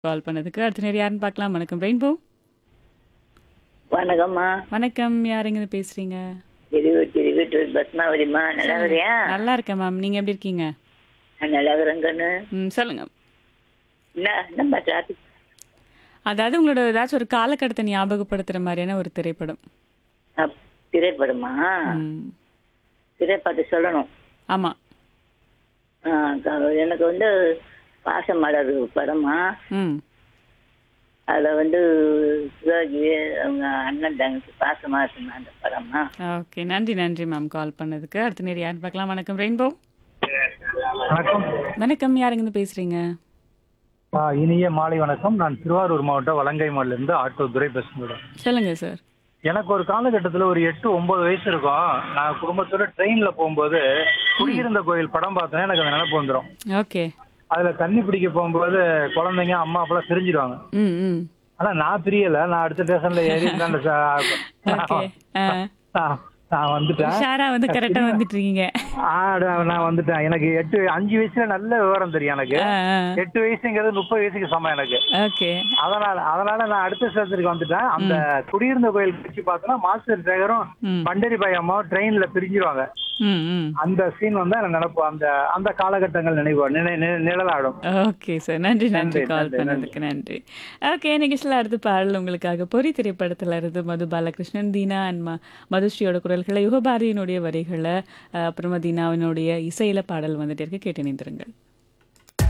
கால் பண்ணதுக்கு அடுத்த நேரம் யாருன்னு பார்க்கலாம் வணக்கம் ரெயின்போ வணக்கம்மா வணக்கம் யாருங்க பேசுறீங்க திருவி திருவிட்டு பத்மாவதிம்மா நல்லா இருக்கிறியா நல்லா இருக்கேன் மேம் நீங்க எப்படி இருக்கீங்க நான் நல்லா இருக்கிறேங்கன்னு ம் சொல்லுங்க என்ன நம்ம டிராபிக் அதாவது உங்களோட ஏதாச்சும் ஒரு காலகட்டத்தை ஞாபகப்படுத்துற மாதிரியான ஒரு திரைப்படம் திரைப்படமா ம். திரைப்படத்தை சொல்லணும் ஆமா ஆ, க- எனக்கு வந்து பாசமலர் படமா ம் அதில் வந்து சிவாஜி அவங்க அண்ணன் தங்கச்சி பாசமா இருக்குமா அந்த படமா ஓகே நன்றி நன்றி மேம் கால் பண்ணதுக்கு அடுத்த நேரம் யாருன்னு பார்க்கலாம் வணக்கம் ரெயின்போ வணக்கம் வணக்கம் யாருங்க பேசுறீங்க ஆ, இனிய மாலை வணக்கம் நான் திருவாரூர் மாவட்டம் வலங்கைமால்ல இருந்து ஆட்டோ துரை பேசுகிறேன் சொல்லுங்க சார் எனக்கு ஒரு காலகட்டத்தில் ஒரு எட்டு ஒன்பது வயசு இருக்கும் நான் குடும்பத்தோட ட்ரெயின்ல போகும்போது குடியிருந்த கோயில் படம் பார்த்தேன் எனக்கு அந்த நினைப்பு வந்துடும் ஓகே அதுல தண்ணி பிடிக்க போகும்போது குழந்தைங்க அம்மா அப்பெல்லாம் பிரிஞ்சிடுவாங்க ம் ம் ஆனா நான் பிரியல நான் அடுத்த ஸ்டேஷன்ல ஏறி உட்கார்ந்து சா- ஓகே ஆ நான் நான் வந்துட்டேன் உஷாரா வந்து கரெக்டா வந்துட்டு இருக்கீங்க ஆ, நான் வந்துட்டேன் எனக்கு எட்டு அஞ்சு வயசுல நல்ல விவரம் தெரியும் எனக்கு ஆ, ஆ. எட்டு வயசுங்கிறது முப்பது வயசுக்கு சமம் எனக்கு ஓகே அதனால அதனால நான் அடுத்த ஸ்டேஷனுக்கு வந்துட்டேன் அந்த குடியிருந்த கோயில் பிடிச்சு பார்த்தோன்னா மாஸ்டர் சேகரும் ம். பண்டரி பையம்மாவும் ட்ரெயின்ல பிரிஞ்சிருவாங்க ம் ம் அந்த சீன் வந்து எனக்கு நினைப்பு அந்த அந்த காலகட்டங்கள் நினைவு நினை- நி- நிழலாடும் ஓகே சார் நன்றி நன்றி நன்றி, கால் நன்றி, பண்ணதுக்கு நன்றி ஓகே நிகழ்ச்சியில் அடுத்து பாடல் உங்களுக்காக பொறி திரைப்படத்துல இருந்து மது பாலகிருஷ்ணன் தீனா அண்ட் ம மதுஸ்ரீயோட குரல்களை யுகபாரதியினுடைய வரிகளை அஹ், அப்புறமா தீனாவினுடைய இசையில பாடல் வந்துட்டு இருக்கு கேட்டு நின்றுங்கள்